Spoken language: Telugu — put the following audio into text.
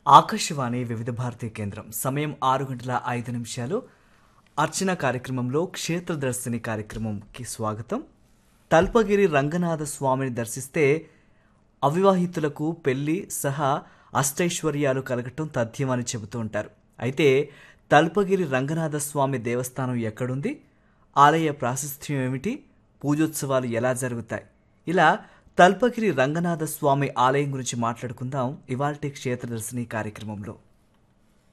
ఆకాశవాణి వివిధ భారతీ కేంద్రం సమయం ఆరు గంటల ఐదు నిమిషాలు అర్చన కార్యక్రమంలో క్షేత్రదర్శిని కార్యక్రమంకి స్వాగతం తల్పగిరి రంగనాథ స్వామిని దర్శిస్తే అవివాహితులకు పెళ్లి సహా అష్టైశ్వర్యాలు కలగటం తథ్యమని చెబుతూ ఉంటారు అయితే తల్పగిరి రంగనాథ స్వామి దేవస్థానం ఎక్కడుంది ఆలయ ప్రాశస్త్యం ఏమిటి పూజోత్సవాలు ఎలా జరుగుతాయి ఇలా తల్పగిరి రంగనాథ స్వామి ఆలయం గురించి మాట్లాడుకుందాం ఇవాల్టి క్షేత్రదర్శిని కార్యక్రమంలో